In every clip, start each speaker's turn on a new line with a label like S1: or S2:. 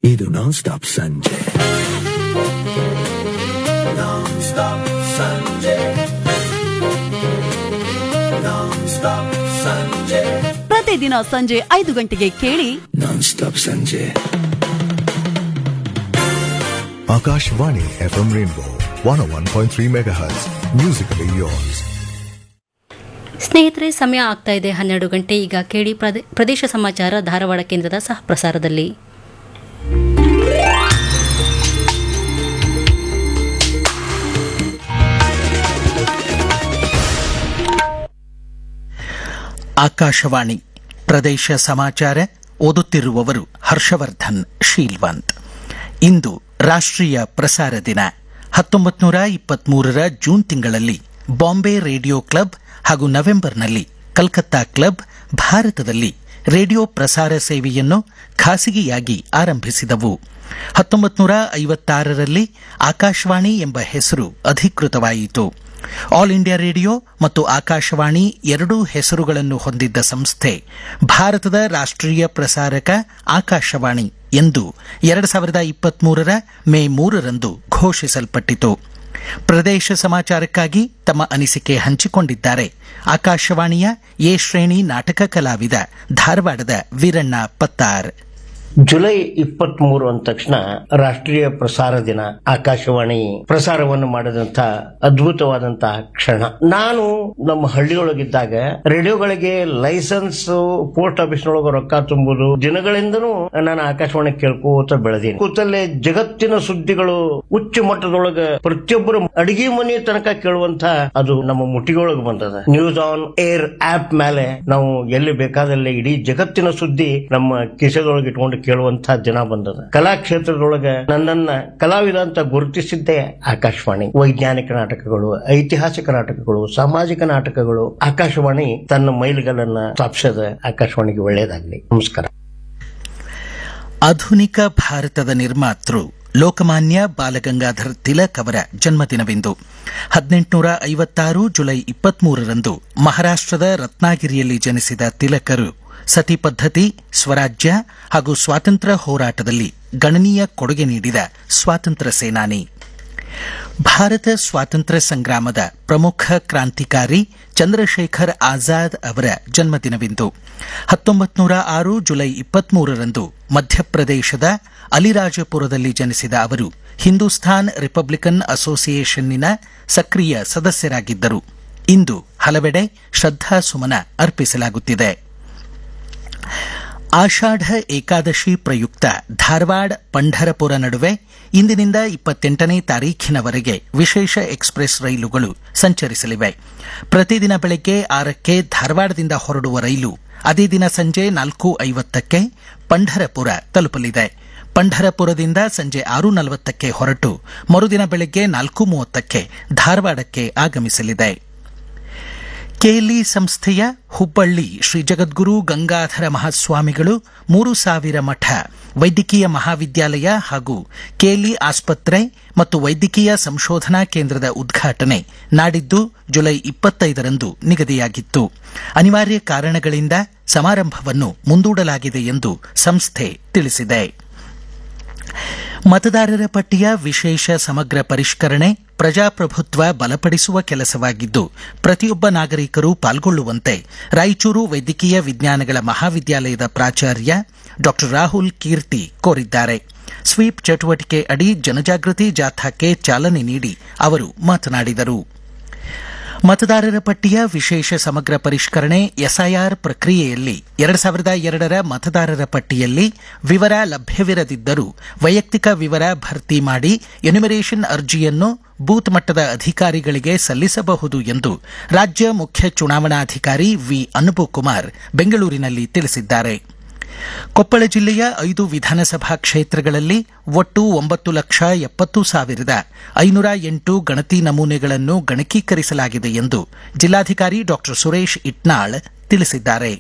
S1: ಇದು ನಾನ್ ಸ್ಟಾಪ್ ಸಂಜೆ ನಾನ್ ಸ್ಟಾಪ್ ಸಂಜೆ ನಾನ್ ಸ್ಟಾಪ್ ಸಂಜೆ
S2: ಪ್ರತಿದಿನ ಸಂಜೆ ಐದು ಗಂಟೆಗೆ ಕೇಳಿ
S1: ನಾನ್ ಸ್ಟಾಪ್ ಸಂಜೆ
S3: Akashvani FM Rainbow 101.3 MHz. Musically yours.
S4: ಸ್ನೇಹಿತರೆ ಸಮಯ ಆಗ್ತಾ ಇದೆ ಹನ್ನೆರಡು ಗಂಟೆ ಈಗ ಕೇಳಿ ಪ್ರದೇ- ಪ್ರದೇಶ ಸಮಾಚಾರ ಧಾರವಾಡ ಕೇಂದ್ರದ ಸಹ ಪ್ರಸಾರದಲ್ಲಿ
S5: ಆಕಾಶವಾಣಿ ಪ್ರದೇಶ ಸಮಾಚಾರ ಓದುತ್ತಿರುವವರು ಹರ್ಷವರ್ಧನ್ ಶೀಲ್ವಂತ್ ಇಂದು ರಾಷ್ಟ್ರೀಯ ಪ್ರಸಾರ ದಿನ ಹತ್ತೊಂಬತ್ತು ನೂರ ಇಪ್ಪತ್ಮೂರರ ಜೂನ್ ತಿಂಗಳಲ್ಲಿ ಬಾಂಬೆ ರೇಡಿಯೋ ಕ್ಲಬ್ ಹಾಗೂ ನವೆಂಬರ್ನಲ್ಲಿ ಕಲ್ಕತ್ತಾ ಕ್ಲಬ್ ಭಾರತದಲ್ಲಿ ರೇಡಿಯೋ ಪ್ರಸಾರ ಸೇವೆಯನ್ನು ಖಾಸಗಿಯಾಗಿ ಆರಂಭಿಸಿದವು ಹತ್ತೊಂಬತ್ತು ನೂರ ಐವತ್ತಾರರಲ್ಲಿ ಆಕಾಶವಾಣಿ ಎಂಬ ಹೆಸರು ಅಧಿಕೃತವಾಯಿತು ಆಲ್ ಇಂಡಿಯಾ ರೇಡಿಯೋ ಮತ್ತು ಆಕಾಶವಾಣಿ ಎರಡೂ ಹೆಸರುಗಳನ್ನು ಹೊಂದಿದ್ದ ಸಂಸ್ಥೆ ಭಾರತದ ರಾಷ್ಟ್ರೀಯ ಪ್ರಸಾರಕ ಆಕಾಶವಾಣಿ ಎಂದು ಎರಡು ಸಾವಿರದ ಇಪ್ಪತ್ಮೂರರ ಮೇ ಮೂರರಂದು ಘೋಷಿಸಲ್ಪಟ್ಟಿತು ಪ್ರದೇಶ ಸಮಾಚಾರಕ್ಕಾಗಿ ತಮ್ಮ ಅನಿಸಿಕೆ ಹಂಚಿಕೊಂಡಿದ್ದಾರೆ ಆಕಾಶವಾಣಿಯ ಎ ಶ್ರೇಣಿ ನಾಟಕ ಕಲಾವಿದ ಧಾರವಾಡದ ವೀರಣ್ಣ ಪತ್ತಾರ್
S6: ಜುಲೈ ಇಪ್ಪತ್ತ್ ಮೂರು ಅಂದ ತಕ್ಷಣ ರಾಷ್ಟ್ರೀಯ ಪ್ರಸಾರ ದಿನ ಆಕಾಶವಾಣಿ ಪ್ರಸಾರವನ್ನು ಮಾಡಿದಂತ ಅದ್ಭುತವಾದಂತಹ ಕ್ಷಣ ನಾನು ನಮ್ಮ ಹಳ್ಳಿಯೊಳಗಿದ್ದಾಗ ರೇಡಿಯೋಗಳಿಗೆ ಲೈಸೆನ್ಸ್ ಪೋಸ್ಟ್ ಆಫೀಸ್ನೊಳಗೆ ರೊಕ್ಕ ತುಂಬುದು ದಿನಗಳಿಂದನೂ ನಾನು ಆಕಾಶವಾಣಿ ಕೇಳ್ಕೋತ ಬೆಳೆದೀನಿ ಕೂತಲ್ಲೇ ಜಗತ್ತಿನ ಸುದ್ದಿಗಳು ಉಚ್ಚ ಮಟ್ಟದೊಳಗ ಪ್ರತಿಯೊಬ್ಬರು ಅಡಿಗೆ ಮನೆ ತನಕ ಕೇಳುವಂತ ಅದು ನಮ್ಮ ಮುಟ್ಟಿಗೊಳಗೆ ಬಂದದ ನ್ಯೂಸ್ ಆನ್ ಏರ್ ಆಪ್ ಮೇಲೆ ನಾವು ಎಲ್ಲಿ ಬೇಕಾದಲ್ಲಿ ಇಡೀ ಜಗತ್ತಿನ ಸುದ್ದಿ ನಮ್ಮ ಕಿಸೆದೊಳಗೆ ಇಟ್ಕೊಂಡು ಕೇಳುವಂತ ದಿನ ಬಂದದ ಕಲಾ ಕ್ಷೇತ್ರದೊಳಗ ನನ್ನನ್ನ ಕಲಾವಿದ ಅಂತ ಗುರುತಿಸಿದ್ದೇ ಆಕಾಶವಾಣಿ ವೈಜ್ಞಾನಿಕ ನಾಟಕಗಳು ಐತಿಹಾಸಿಕ ನಾಟಕಗಳು ಸಾಮಾಜಿಕ ನಾಟಕಗಳು ಆಕಾಶವಾಣಿ ತನ್ನ ಮೈಲಿಗಲ್ಲನ್ನ ಸ್ಥಾಪಿಸದ ಆಕಾಶವಾಣಿಗೆ ಒಳ್ಳೆಯದಾಗ್ಲಿ ನಮಸ್ಕಾರ
S5: ಆಧುನಿಕ ಭಾರತದ ನಿರ್ಮಾತೃ ಲೋಕಮಾನ್ಯ ಬಾಲಗಂಗಾಧರ್ ತಿಲಕ್ ಅವರ ಜನ್ಮದಿನವಿಂದು ಹದಿನೆಂಟುನೂರ ಐವತ್ತಾರು ಜುಲೈ ಇಪ್ಪತ್ಮೂರರಂದು ಮಹಾರಾಷ್ಟ್ರದ ರತ್ನಾಗಿರಿಯಲ್ಲಿ ಜನಿಸಿದ ತಿಲಕರು ಸತಿ ಪದ್ಧತಿ ಸ್ವರಾಜ್ಯ ಹಾಗೂ ಸ್ವಾತಂತ್ರ್ಯ ಹೋರಾಟದಲ್ಲಿ ಗಣನೀಯ ಕೊಡುಗೆ ನೀಡಿದ ಸ್ವಾತಂತ್ರ್ಯ ಸೇನಾನಿ ಭಾರತ ಸ್ವಾತಂತ್ರ್ಯ ಸಂಗ್ರಾಮದ ಪ್ರಮುಖ ಕ್ರಾಂತಿಕಾರಿ ಚಂದ್ರಶೇಖರ್ ಆಜಾದ್ ಅವರ ಜನ್ಮದಿನವಿಂದು ಹತ್ತೊಂಬತ್ತು ನೂರ ಆರು ಜುಲೈ ಇಪ್ಪತ್ಮೂರರಂದು ಮಧ್ಯಪ್ರದೇಶದ ಅಲಿರಾಜಪುರದಲ್ಲಿ ಜನಿಸಿದ ಅವರು ಹಿಂದೂಸ್ತಾನ್ ರಿಪಬ್ಲಿಕನ್ ಅಸೋಸಿಯೇಷನ್ನಿನ ಸಕ್ರಿಯ ಸದಸ್ಯರಾಗಿದ್ದರು ಇಂದು ಹಲವೆಡೆ ಶ್ರದ್ಧಾಸುಮನ ಅರ್ಪಿಸಲಾಗುತ್ತಿದೆ ಆಷಾಢ ಏಕಾದಶಿ ಪ್ರಯುಕ್ತ ಧಾರವಾಡ ಪಂಢರಪುರ ನಡುವೆ ಇಂದಿನಿಂದ ಇಪ್ಪತ್ತೆಂಟನೇ ತಾರೀಖಿನವರೆಗೆ ವಿಶೇಷ ಎಕ್ಸ್ಪ್ರೆಸ್ ರೈಲುಗಳು ಸಂಚರಿಸಲಿವೆ ಪ್ರತಿದಿನ ಬೆಳಗ್ಗೆ ಆರಕ್ಕೆ ಧಾರವಾಡದಿಂದ ಹೊರಡುವ ರೈಲು ಅದೇ ದಿನ ಸಂಜೆ ನಾಲ್ಕು ಐವತ್ತಕ್ಕೆ ಪಂಢರಪುರ ತಲುಪಲಿದೆ ಪಂಢರಪುರದಿಂದ ಸಂಜೆ ಆರು ನಲವತ್ತಕ್ಕೆ ಹೊರಟು ಮರುದಿನ ಬೆಳಗ್ಗೆ ನಾಲ್ಕು ಮೂವತ್ತಕ್ಕೆ ಧಾರವಾಡಕ್ಕೆ ಆಗಮಿಸಲಿದೆ ಕೆಎಲ್ಇ ಸಂಸ್ಥೆಯ ಹುಬ್ಬಳ್ಳಿ ಶ್ರೀ ಜಗದ್ಗುರು ಗಂಗಾಧರ ಮಹಾಸ್ವಾಮಿಗಳು ಮೂರು ಸಾವಿರ ಮಠ ವೈದ್ಯಕೀಯ ಮಹಾವಿದ್ಯಾಲಯ ಹಾಗೂ ಕೆಎಲ್ಇ ಆಸ್ಪತ್ರೆ ಮತ್ತು ವೈದ್ಯಕೀಯ ಸಂಶೋಧನಾ ಕೇಂದ್ರದ ಉದ್ಘಾಟನೆ ನಾಡಿದ್ದು ಜುಲೈ ಇಪ್ಪತ್ತೈದರಂದು ನಿಗದಿಯಾಗಿತ್ತು ಅನಿವಾರ್ಯ ಕಾರಣಗಳಿಂದ ಸಮಾರಂಭವನ್ನು ಮುಂದೂಡಲಾಗಿದೆ ಎಂದು ಸಂಸ್ಥೆ ತಿಳಿಸಿದೆ ಮತದಾರರ ಪಟ್ಟಿಯ ವಿಶೇಷ ಸಮಗ್ರ ಪರಿಷ್ಕರಣೆ ಪ್ರಜಾಪ್ರಭುತ್ವ ಬಲಪಡಿಸುವ ಕೆಲಸವಾಗಿದ್ದು ಪ್ರತಿಯೊಬ್ಬ ನಾಗರಿಕರು ಪಾಲ್ಗೊಳ್ಳುವಂತೆ ರಾಯಚೂರು ವೈದ್ಯಕೀಯ ವಿಜ್ಞಾನಗಳ ಮಹಾವಿದ್ಯಾಲಯದ ಪ್ರಾಚಾರ್ಯ ಡಾ ರಾಹುಲ್ ಕೀರ್ತಿ ಕೋರಿದ್ದಾರೆ ಸ್ವೀಪ್ ಚಟುವಟಿಕೆ ಅಡಿ ಜನಜಾಗೃತಿ ಜಾಥಾಕ್ಕೆ ಚಾಲನೆ ನೀಡಿ ಅವರು ಮಾತನಾಡಿದರು ಮತದಾರರ ಪಟ್ಟಿಯ ವಿಶೇಷ ಸಮಗ್ರ ಪರಿಷ್ಕರಣೆ ಎಸ್ಐಆರ್ ಪ್ರಕ್ರಿಯೆಯಲ್ಲಿ ಎರಡು ಸಾವಿರದ ಎರಡರ ಮತದಾರರ ಪಟ್ಟಿಯಲ್ಲಿ ವಿವರ ಲಭ್ಯವಿರದಿದ್ದರೂ ವೈಯಕ್ತಿಕ ವಿವರ ಭರ್ತಿ ಮಾಡಿ ಎನ್ಯುಮರೇಷನ್ ಅರ್ಜಿಯನ್ನು ಬೂತ್ ಮಟ್ಟದ ಅಧಿಕಾರಿಗಳಿಗೆ ಸಲ್ಲಿಸಬಹುದು ಎಂದು ರಾಜ್ಯ ಮುಖ್ಯ ಚುನಾವಣಾಧಿಕಾರಿ ವಿ ಅನುಪಕುಮಾರ್ ಬೆಂಗಳೂರಿನಲ್ಲಿ ತಿಳಿಸಿದ್ದಾರೆ ಕೊಪ್ಪಳ ಜಿಲ್ಲೆಯ ಐದು ವಿಧಾನಸಭಾ ಕ್ಷೇತ್ರಗಳಲ್ಲಿ ಒಟ್ಟು ಒಂಬತ್ತು ಲಕ್ಷ ಎಪ್ಪತ್ತು ಸಾವಿರದ ಐನೂರ ಎಂಟು ಗಣತಿ ನಮೂನೆಗಳನ್ನು ಗಣಕೀಕರಿಸಲಾಗಿದೆ ಎಂದು ಜಿಲ್ಲಾಧಿಕಾರಿ ಡಾ ಸುರೇಶ್ ಇಟ್ನಾಳ್ ತಿಳಿಸಿದ್ದಾರೆ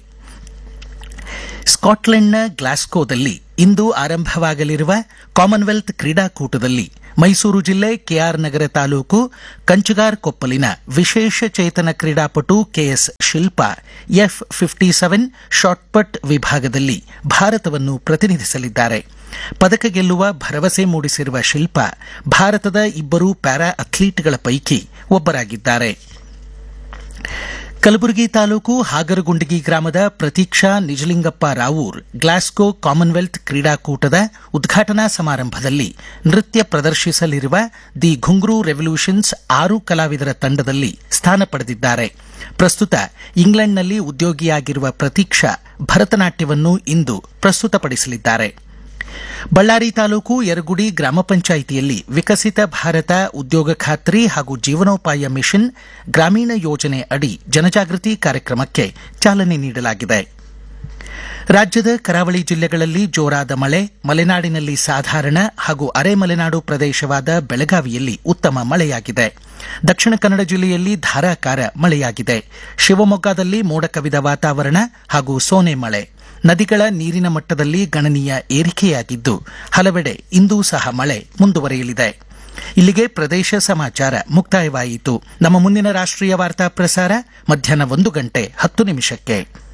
S5: ಸ್ಕಾಟ್ಲೆಂಡ್ನ ಗ್ಲಾಸ್ಕೋದಲ್ಲಿ ಇಂದು ಆರಂಭವಾಗಲಿರುವ ಕಾಮನ್ವೆಲ್ತ್ ಕ್ರೀಡಾಕೂಟದಲ್ಲಿ ಮೈಸೂರು ಜಿಲ್ಲೆ ಕೆಆರ್ ನಗರ ತಾಲೂಕು ಕಂಚಗಾರ್ ಕೊಪ್ಪಲಿನ ವಿಶೇಷ ಚೇತನ ಕ್ರೀಡಾಪಟು K S Shilpa F fifty seven shot put ವಿಭಾಗದಲ್ಲಿ ಭಾರತವನ್ನು ಪ್ರತಿನಿಧಿಸಲಿದ್ದಾರೆ ಪದಕ ಗೆಲ್ಲುವ ಭರವಸೆ ಮೂಡಿಸಿರುವ ಶಿಲ್ಪಾ ಭಾರತದ ಇಬ್ಬರು ಪ್ಯಾರಾ ಅಥ್ಲೀಟ್ಗಳ ಪೈಕಿ ಒಬ್ಬರಾಗಿದ್ದಾರೆ ಕಲಬುರಗಿ ತಾಲೂಕು ಹಾಗರಗುಂಡಗಿ ಗ್ರಾಮದ ಪ್ರತೀಕ್ಷಾ ನಿಜಲಿಂಗಪ್ಪ ರಾವೂರ್ ಗ್ಲಾಸ್ಗೋ ಕಾಮನ್ವೆಲ್ತ್ ಕ್ರೀಡಾಕೂಟದ ಉದ್ಘಾಟನಾ ಸಮಾರಂಭದಲ್ಲಿ ನೃತ್ಯ ಪ್ರದರ್ಶಿಸಲಿರುವ ದಿ ಘುಂಗ್ರು ರೆವಲ್ಯೂಷನ್ಸ್ ಆರು ಕಲಾವಿದರ ತಂಡದಲ್ಲಿ ಸ್ಥಾನ ಪಡೆದಿದ್ದಾರೆ ಪ್ರಸ್ತುತ ಇಂಗ್ಲೆಂಡ್ನಲ್ಲಿ ಉದ್ಯೋಗಿಯಾಗಿರುವ ಪ್ರತೀಕ್ಷಾ ಭರತನಾಟ್ಯವನ್ನು ಇಂದು ಪ್ರಸ್ತುತಪಡಿಸಲಿದ್ದಾರೆ ಬಳ್ಳಾರಿ ತಾಲೂಕು ಯರಗುಡಿ ಗ್ರಾಮ ಪಂಚಾಯಿತಿಯಲ್ಲಿ ವಿಕಸಿತ ಭಾರತ ಉದ್ಯೋಗ ಖಾತ್ರಿ ಹಾಗೂ ಜೀವನೋಪಾಯ ಮಿಷನ್ ಗ್ರಾಮೀಣ ಯೋಜನೆ ಅಡಿ ಜನಜಾಗೃತಿ ಕಾರ್ಯಕ್ರಮಕ್ಕೆ ಚಾಲನೆ ನೀಡಲಾಗಿದೆ ರಾಜ್ಯದ ಕರಾವಳಿ ಜಿಲ್ಲೆಗಳಲ್ಲಿ ಜೋರಾದ ಮಳೆ ಮಲೆನಾಡಿನಲ್ಲಿ ಸಾಧಾರಣ ಹಾಗೂ ಅರೆ ಮಲೆನಾಡು ಪ್ರದೇಶವಾದ ಬೆಳಗಾವಿಯಲ್ಲಿ ಉತ್ತಮ ಮಳೆಯಾಗಿದೆ ದಕ್ಷಿಣ ಕನ್ನಡ ಜಿಲ್ಲೆಯಲ್ಲಿ ಧಾರಾಕಾರ ಮಳೆಯಾಗಿದೆ ಶಿವಮೊಗ್ಗದಲ್ಲಿ ಮೋಡ ಕವಿದ ವಾತಾವರಣ ಹಾಗೂ ಸೋನೆ ಮಳೆ ನದಿಗಳ ನೀರಿನ ಮಟ್ಟದಲ್ಲಿ ಗಣನೀಯ ಏರಿಕೆಯಾಗಿದ್ದು ಹಲವೆಡೆ ಇಂದೂ ಸಹ ಮಳೆ ಮುಂದುವರಿಯಲಿದೆ ಇಲ್ಲಿಗೆ ಪ್ರದೇಶ ಸಮಾಚಾರ ಮುಕ್ತಾಯವಾಯಿತು ನಮ್ಮ ಮುಂದಿನ ರಾಷ್ಟ್ರೀಯ ವಾರ್ತಾ ಪ್ರಸಾರ ಮಧ್ಯಾಹ್ನ ಒಂದು ಗಂಟೆ ಹತ್ತು ನಿಮಿಷಕ್ಕೆ